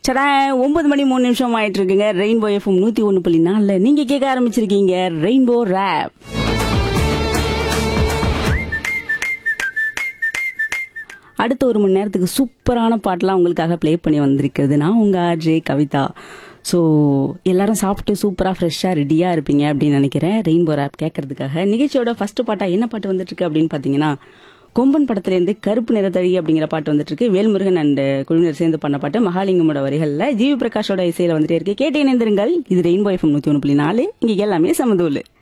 சடா ஒன்பது மணி மூணு நிமிஷம் ஆயிட்டு இருக்குங்க ரெயின்போ எஃப்எம் நூத்தி ஒண்ணு புள்ளி நாலுல நீங்க கேட்க ஆரம்பிச்சிருக்கீங்க ரெயின்போ ரேப் அடுத்த ஒரு மணி நேரத்துக்கு சூப்பரான பாட்டெலாம் உங்களுக்காக ப்ளே பண்ணி வந்திருக்கிறது நான் உங்கள் ஆர்ஜே கவிதா ஸோ எல்லாரும் சாப்பிட்டு சூப்பராக ஃப்ரெஷ்ஷாக ரெடியாக இருப்பீங்க அப்படின்னு நினைக்கிறேன் ரெயின்போ ரேப் கேட்கறதுக்காக நிகழ்ச்சியோட ஃபர்ஸ்ட் பாட்டாக என்ன பாட்டு வந்துட்டு இருக்கு அப்படின்னு பார்த்தீங்கன்னா கொம்பன் படத்துலேருந்து கருப்பு நிறத்தழி அப்படிங்கிற பாட்டு வந்துட்டு இருக்கு வேல்முருகன் அண்ட் குழுவினர் சேர்ந்து பண்ண பாட்டு மகாலிங்கமோட வரிகளில் ஜிவி பிரகாஷோட இசையில் வந்துட்டே இருக்கு கேட்டு இணைந்திருங்கள் இது ரெயின்போ எஃப்எம் நூற்றி ஒன்று புள்ளி நாலு இங்கே எல்லாமே சமதூள்